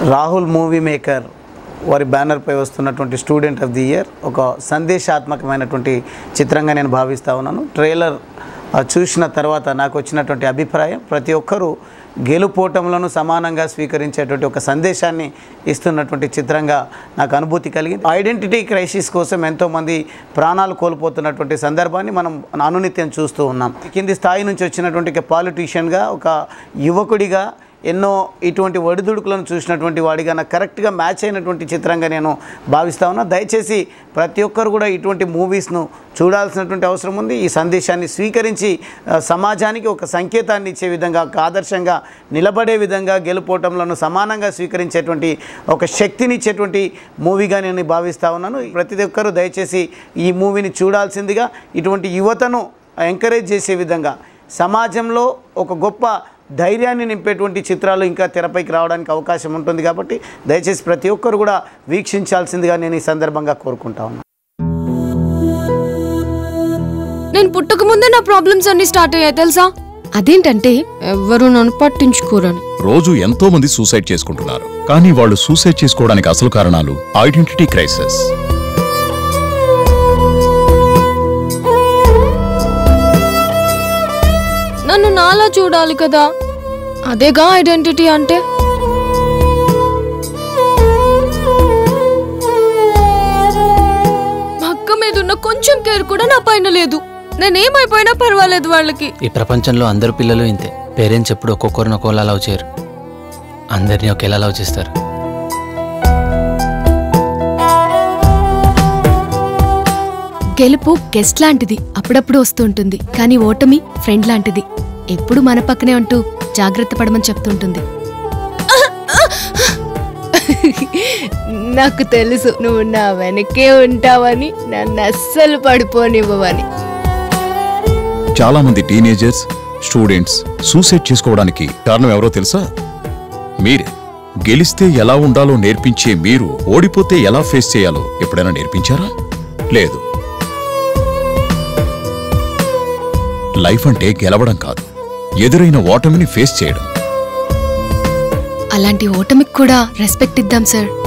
Rahul movie maker వారి బ్యానర్పై వస్తున్నటువంటి స్టూడెంట్ ఆఫ్ ది ఇయర్ ఒక సందేశాత్మకమైనటువంటి చిత్రంగా నేను భావిస్తూ ఉన్నాను ట్రైలర్ ఆ, చూసిన తర్వాత నాకు వచ్చినటువంటి అభిప్రాయం ప్రతి ఒక్కరూ గెలుపోటములను సమానంగా స్వీకరించేటువంటి ఒక సందేశాన్ని ఇస్తున్నటువంటి చిత్రంగా నాకు అనుభూతి కలిగింది ఐడెంటిటీ క్రైసిస్ కోసం ఎంతోమంది ప్రాణాలు కోల్పోతున్నటువంటి సందర్భాన్ని మనం అనునిత్యం చూస్తూ ఉన్నాం కింది స్థాయి నుంచి వచ్చినటువంటి ఒక పాలిటీషియన్గా ఒక యువకుడిగా ఎన్నో ఇటువంటి ఒడిదుడుకులను చూసినటువంటి వాడిగా నాకు కరెక్ట్గా మ్యాచ్ అయినటువంటి చిత్రంగా నేను భావిస్తా ఉన్నా దయచేసి ప్రతి ఒక్కరు కూడా ఇటువంటి మూవీస్ను చూడాల్సినటువంటి అవసరం ఉంది ఈ సందేశాన్ని స్వీకరించి ఆ, సమాజానికి ఒక సంకేతాన్ని ఇచ్చే విధంగా ఒక ఆదర్శంగా నిలబడే విధంగా గెలుపోవటంలో సమానంగా స్వీకరించేటువంటి ఒక శక్తిని ఇచ్చేటువంటి మూవీగా నేను భావిస్తా ఉన్నాను ప్రతి ఒక్కరూ దయచేసి ఈ మూవీని చూడాల్సిందిగా ఇటువంటి యువతను ఎంకరేజ్ చేసే విధంగా సమాజంలో ఒక గొప్ప ధైర్యాన్ని నింపేటువంటి చిత్రాలు ఇంకా తెరపైకి రావడానికి అవకాశం ఉంటుంది కాబట్టి దయచేసి ప్రతి ఒక్కరు కూడా వీక్షించాల్సిందిగా నేను ఈ సందర్భంగా కోరుకుంటా ఉన్నాను నేను పుట్టక ముందే నా ప్రాబ్లమ్స్ అన్ని స్టార్ట్ అయ్యాయి తెలుసా అదేంటంటే ఎవరు నన్ను పట్టించుకోరని రోజు ఎంతో మంది సూసైడ్ చేసుకుంటున్నారు కానీ వాళ్ళు సూసైడ్ చేసుకోవడానికి అసలు కారణాలు ఐడెంటిటీ క్రైసిస్ నన్ను నాలా చూడాలి కదా అదేగా ఐడెంటిటీ అంటే మా అక్క మీద ఉన్న కొంచెం కేర్ కూడా నా పైన లేదు నేనేమైపోయినా పర్వాలేదు వాళ్ళకి ఈ ప్రపంచంలో అందరు పిల్లలు ఇంతే పేరెంట్స్ ఎప్పుడు ఒక్కొక్కరిని ఒక్కోలా లవ్ చేయరు అందరినీ ఒకేలా లవ్ చేస్తారు గెలుపు గెస్ట్ లాంటిది అప్పుడప్పుడు వస్తుంటుంది కానీ ఓటమి ఫ్రెండ్ లాంటిది ఎప్పుడు మన పక్కనే ఉంటూ జాగ్రత్త పడమని చెప్తుంటుంది నాకు తెలుసు నువ్వు నా వెనకే ఉంటావని నన్ను అస్సలు పడిపోనివ్వవని చాలా మంది టీనేజర్స్ స్టూడెంట్స్ సూసైడ్ చేసుకోవడానికి కారణం ఎవరో తెలుసా మీరే గెలిస్తే ఎలా ఉండాలో నేర్పించే మీరు ఓడిపోతే ఎలా ఫేస్ చేయాలో ఎప్పుడైనా నేర్పించారా లేదు లైఫ్ అంటే గెలవడం కాదు ఎదురైన ఓటమిని ఫేస్ చేయడం అలాంటి ఓటమికి కూడా రెస్పెక్ట్ ఇద్దాం సార్